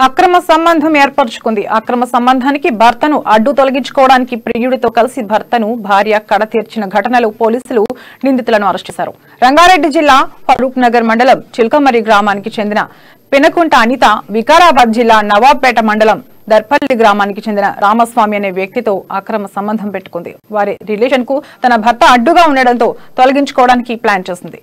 అక్రమ సంబంధం ఏర్పరచుకుంది అక్రమ సంబంధానికి భర్తను అడ్డు తొలగించుకోవడానికి ప్రియుడితో కలిసి భర్తను భార్య కడ తీర్చిన ఘటనలో పోలీసులు నిందితులను అరెస్ట్ చేశారు రంగారెడ్డి జిల్లా ఫరూక్ నగర్ మండలం చిల్కమరి గ్రామానికి చెందిన పినకుంట అనిత వికారాబాద్ జిల్లా నవాబ్పేట మండలం దర్పల్లి గ్రామానికి చెందిన రామస్వామి అనే వ్యక్తితో అక్రమ సంబంధం పెట్టుకుంది వారి రిలేషన్ కు తన భర్త అడ్డుగా ఉండడంతో తొలగించుకోవడానికి ప్లాన్ చేసింది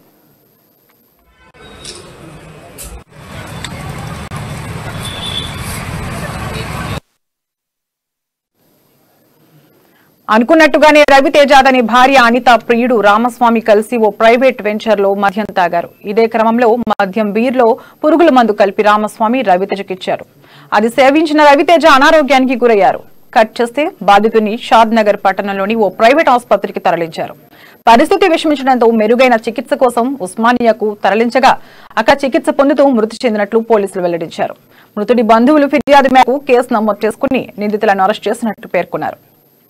అనుకున్నట్టుగానే రవితేజ అతని భార్య అనిత ప్రియుడు రామస్వామి కలిసి ఓ ప్రైవేట్ వెంచర్ లో మద్యం తాగారు ఇదే క్రమంలో మద్యం బీర్లో పురుగుల మందు కలిపి రామస్వామి రవితేజకిచ్చారు అది సేవించిన రవితేజ అనారోగ్యానికి గురయ్యారు కట్ చేస్తే బాధితుని షాద్ నగర్ పట్టణంలోని ఓ ప్రైవేట్ ఆసుపత్రికి తరలించారు పరిస్థితి విషమించడంతో మెరుగైన చికిత్స కోసం ఉస్మానియాకు తరలించగా అక్కడ చికిత్స పొందుతూ మృతి చెందినట్లు పోలీసులు వెల్లడించారు మృతుడి బంధువులు ఫిర్యాదు మేరకు కేసు నమోదు చేసుకుని నిందితులను అరెస్ట్ చేసినట్లు పేర్కొన్నారు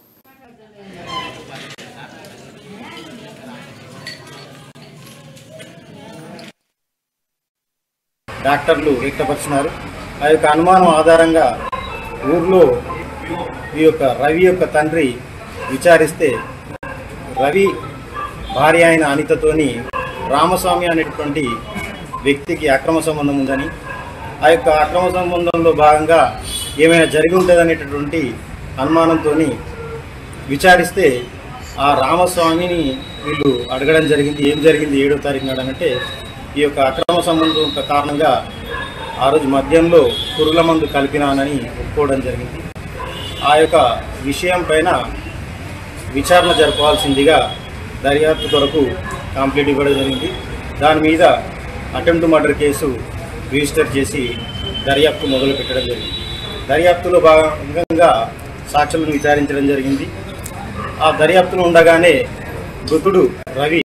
డాక్టర్లు వ్యక్తపరిచినారు ఆ యొక్క అనుమానం ఆధారంగా ఊర్లో ఈ యొక్క రవి యొక్క తండ్రి విచారిస్తే రవి భార్య అయిన అనితతోని రామస్వామి అనేటువంటి వ్యక్తికి అక్రమ సంబంధం ఉందని ఆ యొక్క అక్రమ సంబంధంలో భాగంగా ఏమైనా జరిగి ఉంటుందనేటటువంటి అనుమానంతో విచారిస్తే ఆ రామస్వామిని వీళ్ళు అడగడం జరిగింది ఏం జరిగింది ఏడో తారీఖు నాడు అంటే ఈ యొక్క అక్రమ సంబంధం యొక్క కారణంగా ఆ రోజు మద్యంలో పురుగుల మందు కలిపినానని ఒప్పుకోవడం జరిగింది ఆ యొక్క విషయం పైన విచారణ జరపవలసిందిగా దర్యాప్తు కొరకు కంప్లీట్ ఇవ్వడం జరిగింది దాని మీద అటెంప్ట్ మర్డర్ కేసు రిజిస్టర్ చేసి దర్యాప్తు మొదలు పెట్టడం జరిగింది దర్యాప్తులో భాగంగా సాక్షులను విచారించడం జరిగింది ఆ దర్యాప్తులో ఉండగానే మృతుడు రవి